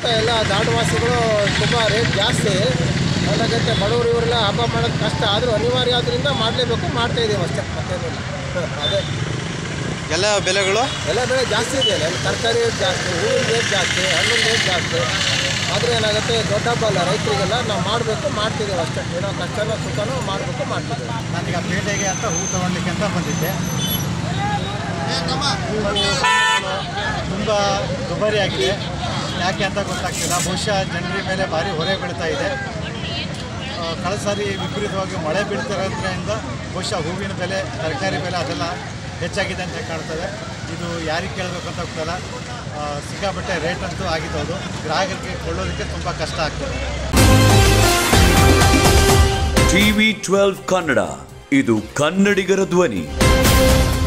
ಎಲ್ಲ ದಾಟವಾಸಿಗಳು ತುಂಬ ರೇಟ್ ಜಾಸ್ತಿ ಅದಾಗತ್ತೆ ಬಡವರು ಇವರೆಲ್ಲ ಹಬ್ಬ ಮಾಡೋದು ಕಷ್ಟ ಆದರೂ ಅನಿವಾರ್ಯ ಆದ್ದರಿಂದ ಮಾಡಲೇಬೇಕು ಮಾಡ್ತಾ ಇದ್ದೀವಿ ಅಷ್ಟೇ ಮತ್ತೇನಿಲ್ಲ ಅದೇ ಎಲ್ಲ ಬೆಲೆಗಳು ಎಲ್ಲ ಬೆಳೆ ಜಾಸ್ತಿ ಇದೆ ಎಲ್ಲ ತರಕಾರಿ ರೇಟ್ ಜಾಸ್ತಿ ಹೂವಿನ ರೇಟ್ ಜಾಸ್ತಿ ಹಣ್ಣಿನ ರೇಟ್ ಜಾಸ್ತಿ ಆದರೆ ಏನಾಗುತ್ತೆ ದೊಡ್ಡ ಹಬ್ಬ ಅಲ್ಲ ರೈತರಿಗೆಲ್ಲ ನಾವು ಮಾಡಬೇಕು ಮಾಡ್ತಿದ್ದೀವಿ ಅಷ್ಟೇ ಏನೋ ಕಷ್ಟನೋ ಸುಖನೋ ಮಾಡಬೇಕು ಮಾಡ್ತಿದ್ದೀವಿ ನಾನೀಗ ಪೇಟೆಗೆ ಅಂತ ಹೂ ತೊಗೊಳ್ಲಿಕ್ಕೆ ಅಂತ ಬಂದಿದ್ದೆ ತುಂಬ ದುಬಾರಿಯಾಗಿದೆ ಯಾಕೆ ಅಂತ ಗೊತ್ತಾಗ್ತಿಲ್ಲ ಬಹುಶಃ ಜನರ ಮೇಲೆ ಭಾರಿ ಹೊರೆ ಬೀಳ್ತಾ ಇದೆ ಆ, ಕಳೆದ ಸಾರಿ ವಿಪರೀತವಾಗಿ ಮಳೆ ಬೀಳ್ತಿರೋದ್ರಿಂದ ಬಹುಶಃ ಹೂವಿನ ಬೆಲೆ ತರಕಾರಿ ಬೆಲೆ ಅದೆಲ್ಲ ಹೆಚ್ಚಾಗಿದೆ ಅಂತ ಕಾಣ್ತದೆ ಇದು ಯಾರಿಗೆ ಕೇಳಬೇಕು ಅಂತ ಗೊತ್ತಲ್ಲ ಆ, ಸಿಕ್ಕಾಪಟ್ಟೆ ರೇಟ್ ಅಂತೂ ಆಗಿದ್ದದು ಗ್ರಾಹಕರಿಗೆ ಕೊಳ್ಳೋದಕ್ಕೆ ತುಂಬ ಕಷ್ಟ ಆಗ್ತದೆ ಟಿವಿ ಟ್ವೆಲ್ವ್ ಕನ್ನಡ ಇದು ಕನ್ನಡಿಗರ ಧ್ವನಿ